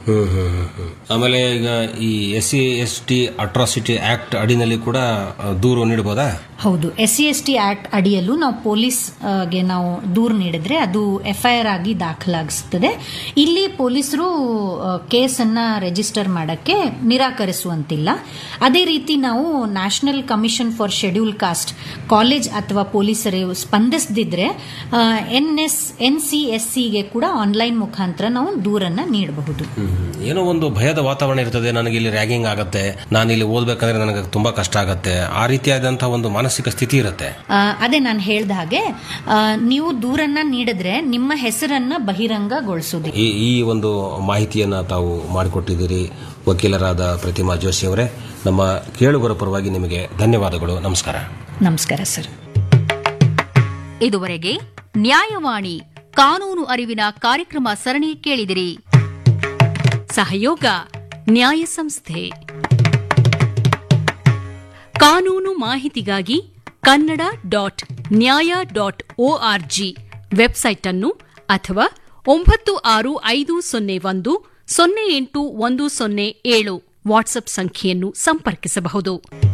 ಹ್ಮ್ ಹ್ಮ್ ಹ್ಮ್ ಹ್ಮ್. ಆಮೇಲೆ ಈಗ ಈ S C S T atrocity act ಅಡಿನಲ್ಲಿ ಕೂಡ ಆ, ದೂರು ನೀಡಬಹುದಾ ಹೌದು S C S T act ಅಡಿಯಲ್ಲೂ ನಾವು ಪೊಲೀಸ್ ಆ, ಗೆ ನಾವು ದೂರು ನೀಡಿದ್ರೆ ಅದು ಎಫ್ ಐ ಆರ್ ಆಗಿ ದಾಖಲಾಗಿಸ್ತದೆ ಇಲ್ಲಿ ಪೊಲೀಸರು ಕೇಸನ್ನ ರಿಜಿಸ್ಟರ್ ಮಾಡಕ್ಕೆ ನಿರಾಕರಿಸುವಂತಿಲ್ಲ ಅದೇ ರೀತಿ ನಾವು national commission for schedule caste college ಅಥವಾ ಪೊಲೀಸರು ಸ್ಪಂದಿಸದಿದ್ರೆ N S N C S ಸಿಗೆ ಕೂಡ ಆನ್ಲೈನ್ ಮುಖಾಂತರ ನಾವು ದೂರನ್ನ ನೀಡಬಹುದು ಹ್ಮ್ ಹ್ಮ್. ಏನೋ ಒಂದು ಭಯದ ವಾತಾವರಣ ಇರ್ತದೆ ನನಗೆ ಇಲ್ಲಿ ರ್ಯಾಗಿಂಗ್ ಆಗತ್ತೆ ನಾನು ಇಲ್ಲಿ ಓದ್ಬೇಕಂದ್ರೆ ನನಗೆ ತುಂಬಾ ಕಷ್ಟ ಆಗತ್ತೆ ಆ ರೀತಿಯಾದಂತಹ ಒಂದು ಮಾನಸಿಕ ಸ್ಥಿತಿ ಇರುತ್ತೆ ಆ, ಅದೇ ನಾನು ಹೇಳ್ದ ಹಾಗೆ ಆ, ನೀವು ದೂರನ್ನ ನೀಡಿದ್ರೆ ನಿಮ್ಮ ಹೆಸರನ್ನ ಬಹಿರಂಗಗೊಳಿಸುವುದಿಲ್ಲ ಈ ಈ ಒಂದು ಮಾಹಿತಿಯನ್ನ ತಾವು ಮಾಡಿಕೊಟ್ಟಿದ್ದೀರಿ ವಕೀಲರಾದ ಪ್ರತಿಮಾ ಜೋಶಿ ಅವರೇ ನಮ್ಮ ಕೇಳುಗರ ಪರವಾಗಿ ನಿಮಗೆ ಧನ್ಯವಾದಗಳು ನಮಸ್ಕಾರ ನಮಸ್ಕಾರ ಸರ್ ಇದುವರೆಗೆ ನ್ಯಾಯವಾಣಿ ಕಾನೂನು ಅರಿವಿನ ಕಾರ್ಯಕ್ರಮ ಸರಣಿ ಕೇಳಿದಿರಿ ಸಹಯೋಗ ನ್ಯಾಯ ಸಂಸ್ಥೆ ಕಾನೂನು ಮಾಹಿತಿಗಾಗಿ Kannada dot Nyaaya dot ORG website ಅನ್ನು ಅಥವಾ ಒಂಬತ್ತು ಆರು ಐದು ಸೊನ್ನೆ ಒಂದು ಸೊನ್ನೆ ಎಂಟು ಒಂದು ಸೊನ್ನೆ ಏಳು ವಾಟ್ಸ್ಆಪ್ ಸಂಖ್ಯೆಯನ್ನು ಸಂಪರ್ಕಿಸಬಹುದು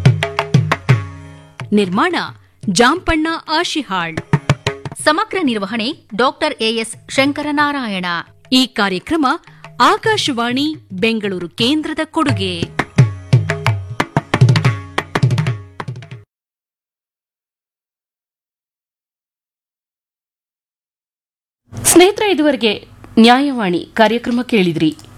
ನಿರ್ಮಾಣ ಜಾಂಪಣ್ಣ ಆಶಿಹಾಳ್ ಸಮಗ್ರ ನಿರ್ವಹಣೆ ಡಾಕ್ಟರ್ ಎಎಸ್ ಶಂಕರನಾರಾಯಣ ಈ ಕಾರ್ಯಕ್ರಮ ಆಕಾಶವಾಣಿ ಬೆಂಗಳೂರು ಕೇಂದ್ರದ ಕೊಡುಗೆ ಸ್ನೇಹಿತರೆ ಇದುವರೆಗೆ ನ್ಯಾಯವಾಣಿ ಕಾರ್ಯಕ್ರಮ ಕೇಳಿದ್ರಿ